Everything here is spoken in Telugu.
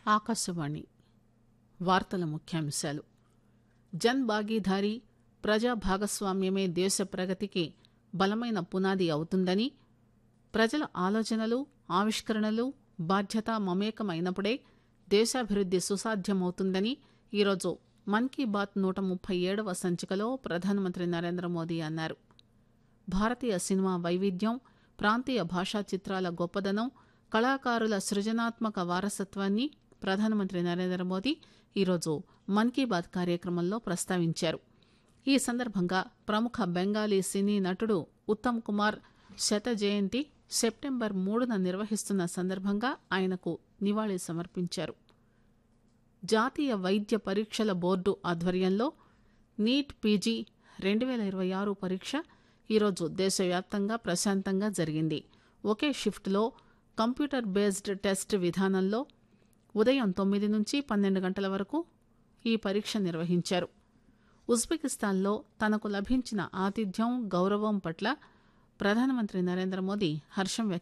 ఆకాశవాణి వార్తల ముఖ్యాంశాలు జన్ భాగీదారీ ప్రజా భాగస్వామ్యమే దేశ ప్రగతికి బలమైన పునాది అవుతుందని ప్రజల ఆలోచనలు ఆవిష్కరణలు బాధ్యత మమేకమైనప్పుడే దేశాభివృద్ది సుసాధ్యమవుతుందని ఈరోజు మన్ కీ బాత్ నూట ముప్పై ఏడవ సంచికలో ప్రధానమంత్రి నరేంద్ర మోదీ అన్నారు భారతీయ సినిమా వైవిధ్యం ప్రాంతీయ భాషా చిత్రాల గొప్పదనం కళాకారుల సృజనాత్మక వారసత్వాన్ని ప్రధానమంత్రి నరేంద్ర మోదీ ఈరోజు మన్ కీ బాత్ కార్యక్రమంలో ప్రస్తావించారు ఈ సందర్భంగా ప్రముఖ బెంగాలీ సినీ నటుడు ఉత్తమ్ కుమార్ శత జయంతి సెప్టెంబర్ మూడున నిర్వహిస్తున్న సందర్భంగా ఆయనకు నివాళి సమర్పించారు జాతీయ వైద్య పరీక్షల బోర్డు ఆధ్వర్యంలో నీట్ పీజీ రెండు వేల ఇరవై ఆరు పరీక్ష ఈరోజు దేశవ్యాప్తంగా ప్రశాంతంగా జరిగింది ఒకే షిఫ్ట్లో కంప్యూటర్ బేస్డ్ టెస్ట్ విధానంలో ఉదయం తొమ్మిది నుంచి పన్నెండు గంటల వరకు ఈ పరీక్ష నిర్వహించారు ఉజ్బెకిస్తాన్లో తనకు లభించిన ఆతిథ్యం గౌరవం పట్ల ప్రధానమంత్రి నరేంద్ర మోదీ హర్షం వ్యక్తం